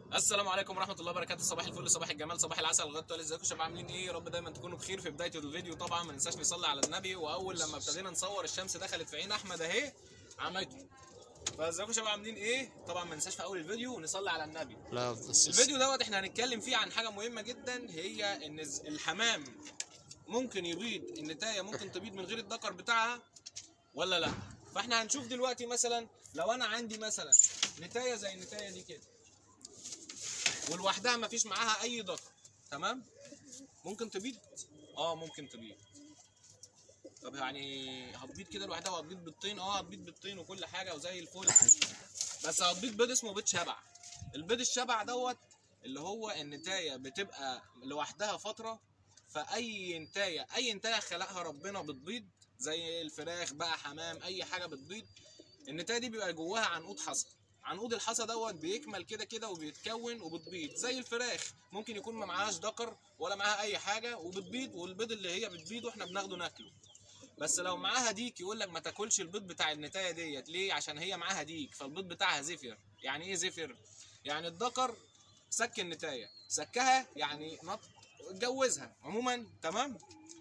السلام عليكم ورحمه الله وبركاته صباح الفل صباح الجمال صباح العسل الغد ازيكم يا شباب عاملين ايه يا رب دايما تكونوا بخير في بدايه الفيديو طبعا ما ننساش نصلي على النبي واول لما ابتدينا نصور الشمس دخلت في عين احمد اهي عمته فازيكم يا شباب عاملين ايه طبعا ما ننساش في اول الفيديو نصلي على النبي لا بس الفيديو دوت احنا هنتكلم فيه عن حاجه مهمه جدا هي ان الز- الحمام ممكن يبيض النتايه ممكن تبيض من غير الذكر بتاعها ولا لا فاحنا هنشوف دلوقتي مثلا لو انا عندي مثلا نتايه زي النتايه دي كده ولوحدها ما فيش معاها اي ذكر تمام ممكن تبيض اه ممكن تبيض طب يعني هتبيض كده لوحدها وهتبيض بيضتين اه هتبيض بيضتين وكل حاجه وزي الفل بس هتبيض بيض اسمه بيض شبع البيض الشبع دوت اللي هو النتايه بتبقى لوحدها فتره فاي نتايه اي نتايه خلقها ربنا بتبيض زي الفراخ بقى حمام اي حاجه بتبيض النتايه دي بيبقى جواها عنقود حصى عنقود الحصى دوت بيكمل كده كده وبيتكون وبتبيض زي الفراخ ممكن يكون ما معهاش ذكر ولا معاها اي حاجه وبتبيض والبيض اللي هي بتبيضه احنا بناخده ناكله بس لو معاها ديك يقول لك ما تاكلش البيض بتاع النتايه ديت ليه عشان هي معاها ديك فالبيض بتاعها زفر يعني ايه زفر يعني الذكر سك النتايه سكها يعني نط اتجوزها عموما تمام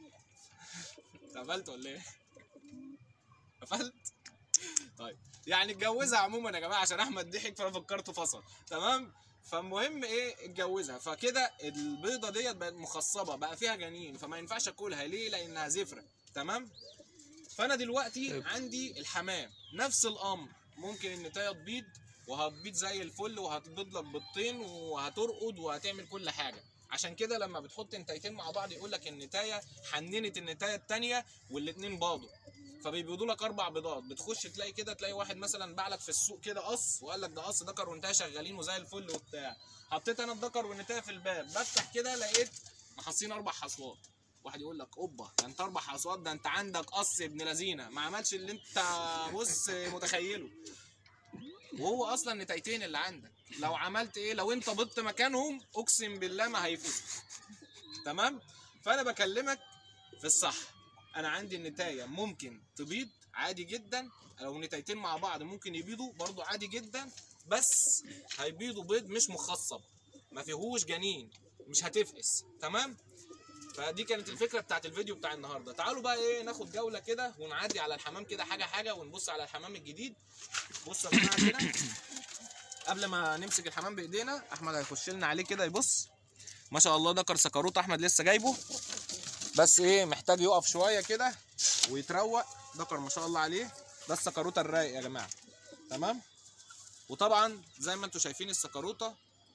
قفلت ولا ايه قفلت طيب يعني اتجوزها عموما يا جماعه عشان احمد ضحك فانا فكرته فصل تمام فالمهم ايه اتجوزها فكده البيضه ديت بقت مخصبه بقى فيها جنين فما ينفعش اكلها ليه لانها زفره تمام فانا دلوقتي طيب. عندي الحمام نفس الامر ممكن النتايه تبيض وهتبيض زي الفل وهتبيض لك بيضتين وهترقد وهتعمل كل حاجه عشان كده لما بتحط نتايتين مع بعض يقول لك النتايه حننت النتايه التانيه والاتنين باضوا فبيبيضوا لك اربع بيضات بتخش تلاقي كده تلاقي واحد مثلا باع لك في السوق كده قص وقال لك ده قص ذكر وانتهى شغالين وزي الفل وبتاع حطيت انا الذكر والنتايه في الباب بفتح كده لقيت محصين اربع حصوات واحد يقول لك اوبا ده انت اربع حصوات ده انت عندك قص ابن لذينه ما عملش اللي انت بص متخيله وهو اصلا نتايتين اللي عندك لو عملت ايه لو انت بضت مكانهم اقسم بالله ما هيفوز تمام فانا بكلمك في الصح انا عندي النتايه ممكن تبيض عادي جدا لو نتايتين مع بعض ممكن يبيضوا برضو عادي جدا بس هيبيضوا بيض مش مخصب ما فيهوش جنين مش هتفقس تمام فدي كانت الفكره بتاعت الفيديو بتاع النهارده تعالوا بقى ايه ناخد جوله كده ونعدي على الحمام كده حاجه حاجه ونبص على الحمام الجديد بصوا يا جماعه كده قبل ما نمسك الحمام بايدينا احمد هيخش لنا عليه كده يبص ما شاء الله دكر سكروت احمد لسه جايبه بس ايه محتاج يقف شويه كده ويتروق دكر ما شاء الله عليه ده السكروته الرايق يا جماعه تمام وطبعا زي ما انتم شايفين السكروته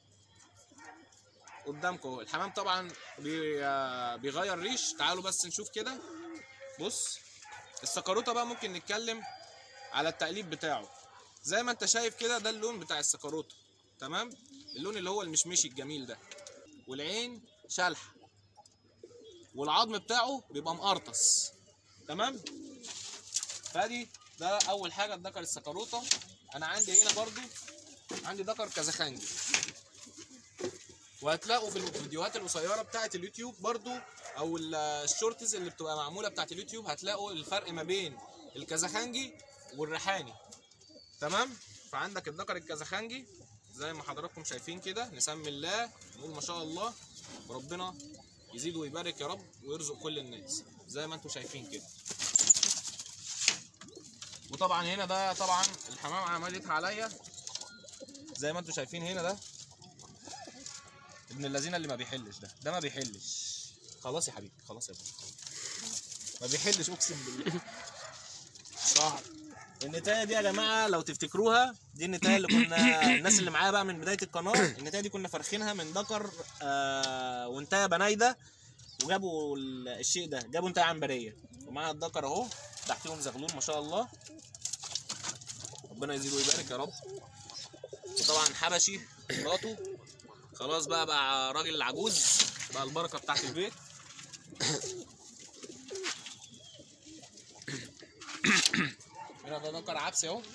قدامكم اهو. الحمام طبعا بي... آه، بيغير ريش تعالوا بس نشوف كده بص السكروته بقى ممكن نتكلم على التقليب بتاعه زي ما انت شايف كده ده اللون بتاع السكروته تمام اللون اللي هو المشمشي الجميل ده والعين شالحه والعظم بتاعه بيبقى مقرطس تمام فادي ده اول حاجه الذكر السكروته انا عندي هنا برضو عندي ذكر كازاخانجي وهتلاقوا في الفيديوهات القصيره بتاعه اليوتيوب برضو او ال- الشورتز اللي بتبقى معموله بتاعه اليوتيوب هتلاقوا الفرق ما بين الكازاخانجي والريحاني تمام فعندك الذكر الكازاخانجي زي ما حضراتكم شايفين كده نسمي الله نقول ما شاء الله وربنا يزيد ويبارك يا رب ويرزق كل الناس زي ما انتم شايفين كده وطبعا هنا ده طبعا الحمام عمال يطلع عليا زي ما انتم شايفين هنا ده ابن الذين اللي ما بيحلش ده ده ما بيحلش خلاص يا حبيبي خلاص يا ابني ما بيحلش اقسم بالله صعب النتايه دي يا جماعه لو تفتكروها دي النتايه اللي كنا الناس اللي معايا بقى من بدايه القناه النتايه دي كنا فارخينها من ذكر آه وانتايه بنايده وجابوا ال- الشيء ده جابوا انتايه عنبريه ومعاها الذكر اهو تحتهم زغلول ما شاء الله ربنا يزيد ويبارك يا رب وطبعا حبشي مراته خلاص بقى بقى راجل عجوز بقى البركه بتاعت البيت هنا ده ذكر عبس اهو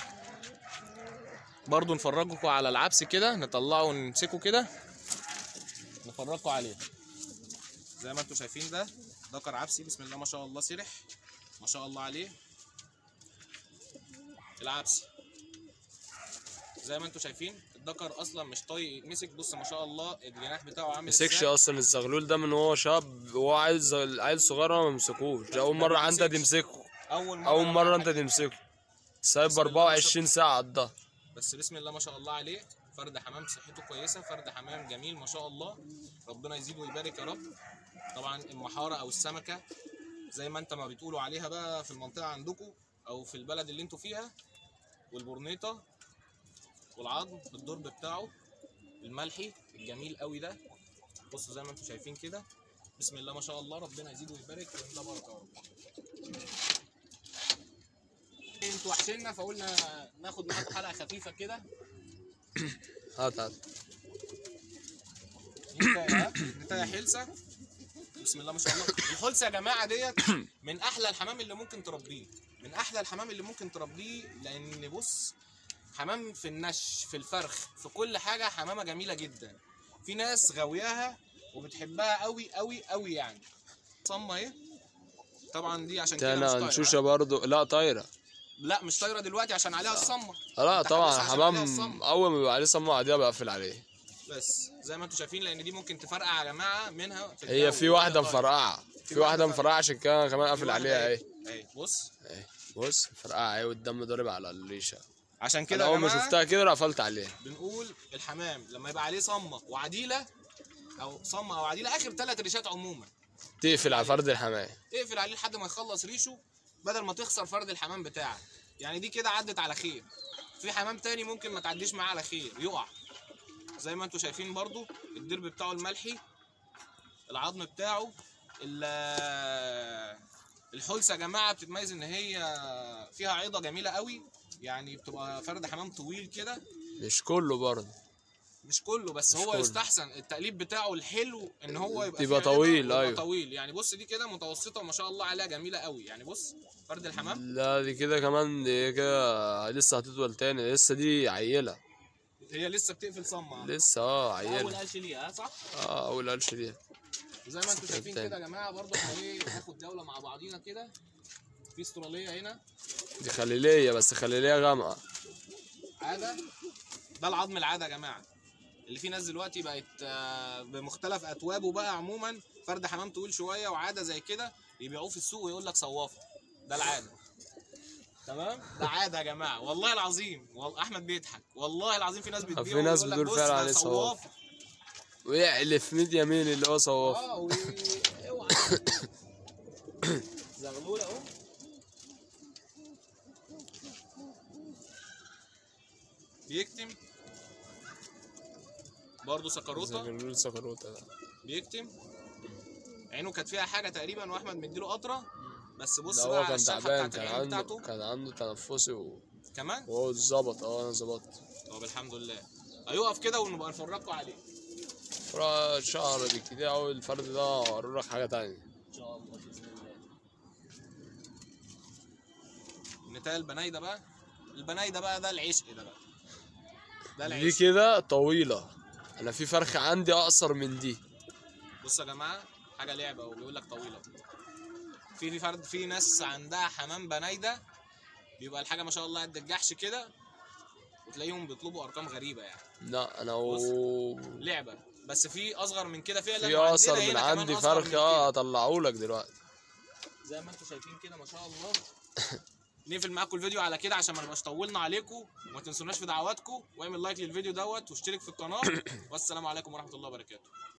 برضو نفرجكم على العبس كده نطلعه ونمسكه كده نفرجكم عليه زي ما انتم شايفين ده ذكر عبسي بسم الله ما شاء الله سرح ما شاء الله عليه العبسي زي ما انتم شايفين الدكر اصلا مش طايق يتمسك بص ما شاء الله الجناح بتاعه عامل مسكش ازاي اصلا الزغلول ده من وهو شاب وهو عيل عيل صغير ما مسكوش ده اول ما مره انت بيمسكش. تمسكه اول مره اول أنا مره بعمل انت حاجة. تمسكه سايب بسم الله ما 24 ساعه على الظهر بس بسم الله ما شاء الله عليه فرد حمام صحته كويسه فرد حمام جميل ما شاء الله ربنا يزيد ويبارك يا رب طبعا المحاره او السمكه زي ما انت ما بتقولوا عليها بقى في المنطقه عندكم او في البلد اللي انتوا فيها والبرنيطه والعظم الضرب بتاعه الملحي الجميل قوي ده بصوا زي ما انتوا شايفين كده بسم الله ما شاء الله ربنا يزيد ويبارك ويملى بركه يا رب انتوا وحشنا فقلنا ناخد معاكم حلقه خفيفه كده هات هات نتاية نتاية حلسة بسم الله ما شاء الله الحلسة يا جماعة ديت من أحلى الحمام اللي ممكن تربيه من أحلى الحمام اللي ممكن تربيه لأن بص حمام في النش في الفرخ في كل حاجة حمامة جميلة جدا في ناس غاوياها وبتحبها قوي قوي قوي يعني صمة اهي طبعا دي عشان كده مش تانا طايرة انشوشه برضو لا طايره لا مش طايرة دلوقتي عشان عليها الصمة لا انت طبعا حابسها عشان عليها حمام الصمة. اول ما بيبقى عليه صمام عاديه بقفل عليه بس زي ما انتم شايفين لان دي ممكن تفرقع يا جماعه منها في هي الجو في وهي واحده طايرة. مفرقعه في واحدة واحده مفرقعة. مفرقعه عشان كده كمان في قافل واحدة عليها اهي. اهي اهي بص اهي بص مفرقعه اهي والدم ضارب على الريشه عشان انا كده يا اول ما جماعه شفتها كده قفلت عليها بنقول الحمام لما يبقى عليه صمه وعديله او صمه او عديله اخر ثلاث ريشات عموما تقفل على فرد الحمام اقفل عليه لحد ما يخلص ريشه بدل ما تخسر فرد الحمام بتاعك يعني دي كده عدت على خير في حمام تاني ممكن ما تعديش معاه على خير يقع زي ما انتم شايفين برضو الدرب بتاعه الملحي العظم بتاعه ال- الحلسه يا جماعه بتتميز ان هي فيها عيضه جميله قوي يعني بتبقى فرد حمام طويل كده مش كله برضه مش كله بس مش هو كله. يستحسن التقليب بتاعه الحلو ان هو يبقى يبقى فيه عيضة طويل، ويبقى أيوة. طويل يعني بص دي كده متوسطه وما شاء الله عليها جميله قوي يعني بص فرد الحمام لا دي كده كمان دي كده لسه هتطول تاني لسه دي عيلة هي لسه بتقفل صمة لسه اه اول عيلة قلش ليها ها، صح اه اول قلش دي زي ما انتم شايفين تاني. كده يا جماعه برضه احنا ايه ناخد جوله مع بعضينا كده في استراليه هنا دي خليلية بس خليلية غامقة عاده ده العظم العاده يا جماعه اللي في ناس دلوقتي بقت آه، بمختلف اتوابه بقى عموما فرد حمام طويل شويه وعاده زي كده يبيعوه في السوق ويقول لك صوافه ده العاده تمام ده عاده يا جماعه والله العظيم والله احمد بيضحك والله العظيم في ناس بتبيعه في ناس ويقول لك بتقول بص فعلا ده عليه صواف. صوافه ويعلف ميد يمين اللي هو صواف اه و- اوعى زغلول اهو بيكتم برضه سكروطه زغلول سكروتة ده بيكتم عينه كانت فيها حاجه تقريبا واحمد مديله قطره بس بص ده بقى هو على كان الشرحه تعبان بتاعت كان العين عنده بتاعته كان عنده تنفسي و- كمان وهو اتظبط اه انا ظبطت طب الحمد لله هيقف كده ونبقى نفرجكم عليه فرا شهر بالكتير اوي الفرد ده هوريلك حاجة تانية ان شاء الله باذن الله نتاية البنايده بقى البنايده بقى ده العشق ده بقى ده دي العشق كده طويلة انا في فرخة عندي اقصر من دي بصوا يا جماعه حاجه لعبه وبيقول لك طويله في في فرد في ناس عندها حمام بنايده بيبقى الحاجه ما شاء الله قد الجحش كده وتلاقيهم بيطلبوا ارقام غريبه يعني لا انا بص. و... لعبه بس في اصغر من كده فعلا في وعندنا اقصر هنا من كمان عندي أصغر من فرخة كده. اه هطلعهولك دلوقتي زي ما انتم شايفين كده ما شاء الله نقفل معاكم الفيديو على كده عشان ما نبقاش طولنا عليكم وما تنسوناش في دعواتكم واعمل لايك للفيديو دوت واشترك في القناه والسلام عليكم ورحمه الله وبركاته